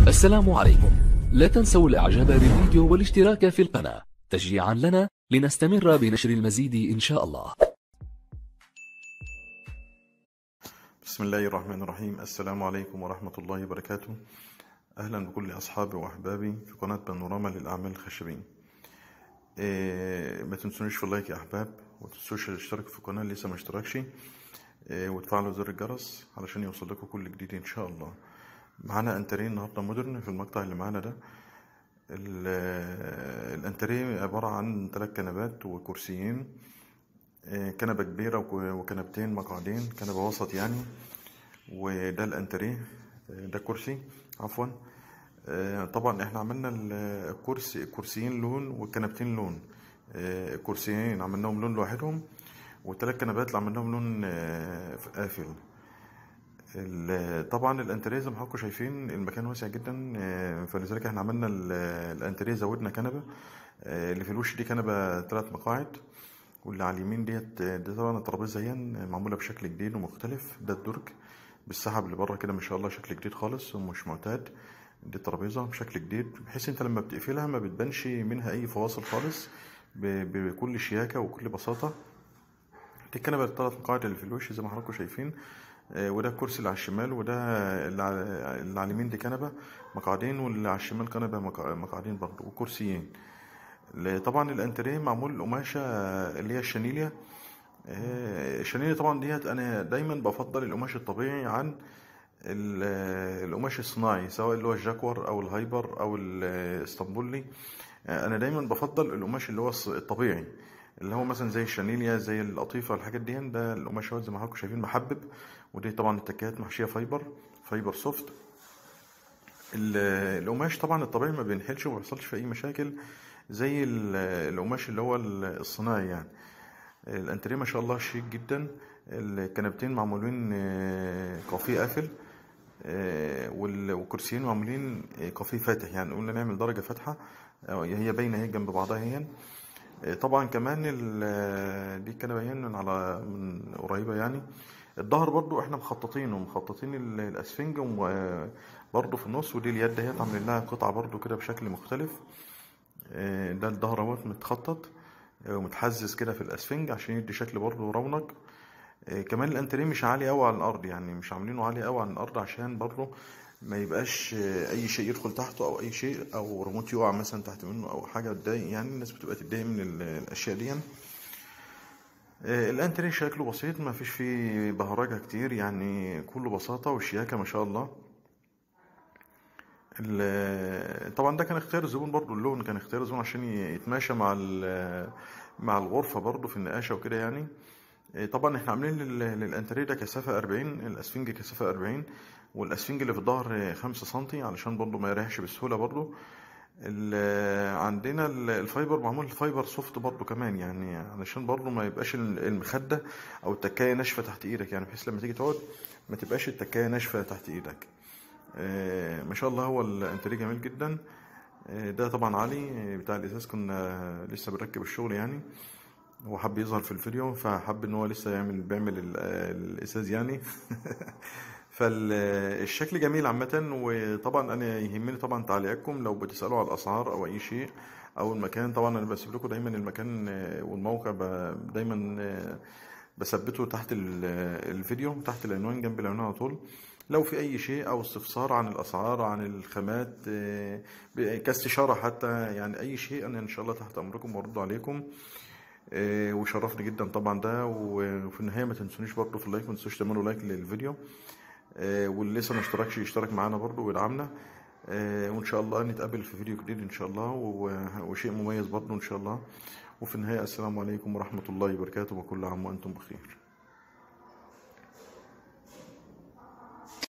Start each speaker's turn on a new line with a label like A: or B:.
A: السلام عليكم لا تنسوا الاعجاب بالفيديو والاشتراك في القناة تشجيعا لنا لنستمر بنشر المزيد ان شاء الله
B: بسم الله الرحمن الرحيم السلام عليكم ورحمة الله وبركاته أهلا بكل أصحابي وأحبابي في قناة بانوراما للأعمال الخشبية إيه ما تنسونيش في اللايك يا أحباب وتنسوش الاشتراك في القناة اللي لسه ما اشتركش إيه وتفعلوا زر الجرس علشان يوصل لكم كل جديد إن شاء الله معانا أنتريه النهاردة مودرن في المقطع اللي معانا ده ال- الأنتريه عبارة عن ثلاث كنبات وكرسيين إيه كنبة كبيرة وك- وكنبتين مقعدين كنبة وسط يعني وده الانتريه آه، ده كرسي عفوا آه، طبعا احنا عملنا ال- الكرسي الكرسيين لون والكنبتين لون آه، الكرسيين عملناهم لون لوحدهم والثلاث كنبات اللي عملناهم لون آه، قافل ال- طبعا الانتريه زي ما حضراتكم شايفين المكان واسع جدا آه، فلذلك احنا عملنا ال- الانتريه زودنا كنبه آه، اللي في الوش دي كنبه ثلاث مقاعد واللي على اليمين ديت آه، دي طبعا الترابيزه هي معموله بشكل جديد ومختلف ده الدرج بالسحب اللي بره كده ما شاء الله شكل جديد خالص ومش معتاد دي الترابيزه بشكل جديد بحيث انت لما بتقفلها ما بتبانش منها اي فواصل خالص ب- بكل شياكه وكل بساطه دي الكنبه الثلاث مقاعد اللي في الوش زي ما حضراتكم شايفين آه، وده الكرسي اللي على الشمال وده اللي على اللي على اليمين دي كنبه مقعدين واللي على الشمال كنبه مقع- مقعدين برضه وكرسيين ل- طبعا الانتريه معمول قماشه اللي هي الشانيليا آه، الشانيليا طبعا ديت انا دايما بفضل القماش الطبيعي عن ال- القماش الصناعي سواء اللي هو الجاكور او الهايبر او الاسطنبولي آه، انا دايما بفضل القماش اللي هو الص- الطبيعي اللي هو مثلا زي الشانيليا زي القطيفه الحاجات دي ده القماش اهو زي ما حضراتكم شايفين محبب ودي طبعا التكات محشيه فايبر فايبر سوفت ال- القماش طبعا الطبيعي ما بينحلش وما بيحصلش فيه اي مشاكل زي ال- القماش اللي هو ال- الصناعي يعني الانتريه ما شاء الله شيك جدا الكنبتين معمولين آه، كافيه قافل آه، وال- والكرسيين معمولين آه، كافيه فاتح يعني قلنا نعمل درجة فاتحة آه، هي باينة هي جنب بعضها هي آه، طبعا كمان ال- دي الكنبة هي من على من قريبة يعني الظهر برضو احنا مخططينه مخططين ال- الاسفنج برضو في النص ودي اليد اهيت عاملين لها قطعة برضو كده بشكل مختلف آه، ده الظهر اهوت متخطط آه، ومتحزز كده في الاسفنج عشان يدي شكل برضو رونق آه، كمان الانتريه مش عالي قوي على الارض يعني مش عاملينه عالي قوي على الارض عشان برضه ما يبقاش آه، اي شيء يدخل تحته او اي شيء او ريموت يقع مثلا تحت منه او حاجه تضايق يعني الناس بتبقى تتضايق من ال- الاشياء دي آه، الانتريه شكله بسيط ما فيش فيه بهرجه كتير يعني كله بساطه وشياكه ما شاء الله ال- طبعا ده كان اختيار الزبون برضو اللون كان اختيار الزبون عشان ي- يتماشى مع ال- مع الغرفة برضو في النقاشة وكده يعني إيه، طبعا احنا عاملين لل- للانتريه ده كثافة 40 الاسفنج كثافة 40 والاسفنج اللي في الظهر 5 سنتي علشان برضو ما يريحش بسهولة برضو ال- عندنا ال- الفايبر معمول فايبر سوفت برضو كمان يعني علشان برضو ما يبقاش ال- المخدة او التكاية ناشفة تحت ايدك يعني بحيث لما تيجي تقعد ما تبقاش التكاية ناشفة تحت ايدك آه، ما شاء الله هو الانتريه جميل جدا آه، ده طبعا علي آه، بتاع الازاز كنا لسه بنركب الشغل يعني هو حب يظهر في الفيديو فحب ان هو لسه يعمل بيعمل ال- آه، الازاز يعني فالشكل جميل عامة وطبعا انا يهمني طبعا تعليقاتكم لو بتسألوا على الاسعار او اي شيء او المكان طبعا انا بسيب لكم دايما المكان آه، والموقع ب- دايما آه، بثبته تحت ال- الفيديو تحت العنوان جنب العنوان على طول لو في اي شيء او استفسار عن الاسعار عن الخامات آه، ب- كاستشاره حتى يعني اي شيء انا ان شاء الله تحت امركم وارد عليكم آه، وشرفني جدا طبعا ده و- وفي النهايه ما تنسونيش برضه في اللايك ما تنسوش تعملوا لايك للفيديو آه، واللي لسه ما اشتركش يشترك معانا برضه ويدعمنا آه، وان شاء الله نتقابل في فيديو جديد ان شاء الله و- وشيء مميز برضه ان شاء الله وفي النهايه السلام عليكم ورحمه الله وبركاته وكل عام وانتم بخير